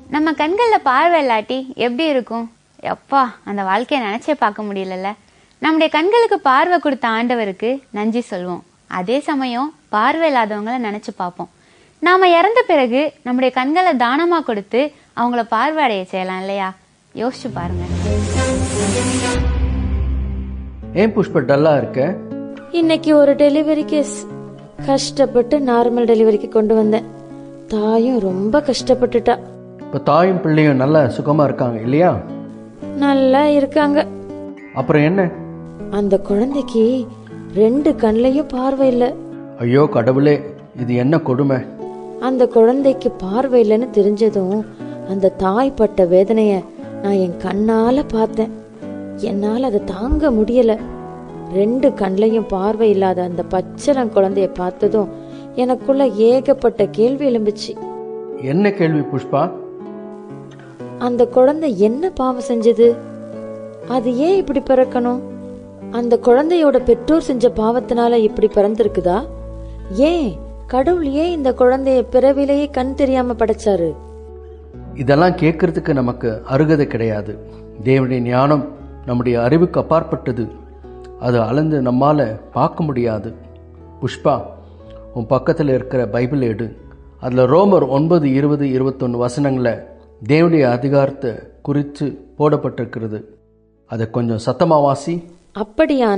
நம்ம கண்களில் பார்வை இல்லாட்டி எப்படி இருக்கும் எப்பா அந்த வாழ்க்கையை நினைச்சே பார்க்க முடியலல்ல நம்முடைய கண்களுக்கு பார்வை கொடுத்த ஆண்டவருக்கு நன்றி சொல்வோம் அதே சமயம் பார்வை இல்லாதவங்கள நினைச்சு பார்ப்போம் நாம இறந்த பிறகு நம்முடைய கண்களை தானமா கொடுத்து அவங்கள பார்வை அடைய செய்யலாம் இல்லையா யோசிச்சு பாருங்க ஏன் புஷ்ப டல்லா இருக்க இன்னைக்கு ஒரு டெலிவரி கேஸ் கஷ்டப்பட்டு நார்மல் டெலிவரிக்கு கொண்டு வந்தேன் தாயும் ரொம்ப கஷ்டப்பட்டுட்டா இப்போ தாயும் பிள்ளையும் நல்லா சுகமா இருக்காங்க இல்லையா நல்லா இருக்காங்க அப்புறம் என்ன அந்த குழந்தைக்கு ரெண்டு கண்ணையும் பார்வை இல்லை ஐயோ கடவுளே இது என்ன கொடுமை அந்த குழந்தைக்கு பார்வை இல்லைன்னு தெரிஞ்சதும் அந்த தாய் பட்ட வேதனைய நான் என் கண்ணால பார்த்தேன் என்னால் அதை தாங்க முடியல ரெண்டு கண்ணையும் பார்வை இல்லாத அந்த பச்சளம் குழந்தைய பார்த்ததும் எனக்குள்ள ஏகப்பட்ட கேள்வி எழும்புச்சு என்ன கேள்வி புஷ்பா அந்த குழந்தை என்ன பாவம் செஞ்சது அது ஏன் இப்படி பிறக்கணும் அந்த குழந்தையோட பெற்றோர் செஞ்ச பாவத்தினால இப்படி பிறந்திருக்குதா ஏன் கடவுள் ஏன் இந்த குழந்தைய பிறவிலேயே கண் தெரியாம படைச்சாரு இதெல்லாம் கேட்கறதுக்கு நமக்கு அருகதை கிடையாது தேவனுடைய ஞானம் நம்முடைய அறிவுக்கு அப்பாற்பட்டது அது அளந்து நம்மால பார்க்க முடியாது புஷ்பா உன் பக்கத்தில் இருக்கிற பைபிள் எடு அதில் ரோமர் ஒன்பது இருபது இருபத்தொன்று வசனங்களை தேவனுடைய அதிகாரத்தை குறித்து போடப்பட்டிருக்கிறது அதை கொஞ்சம் சத்தமா வாசி அப்படியான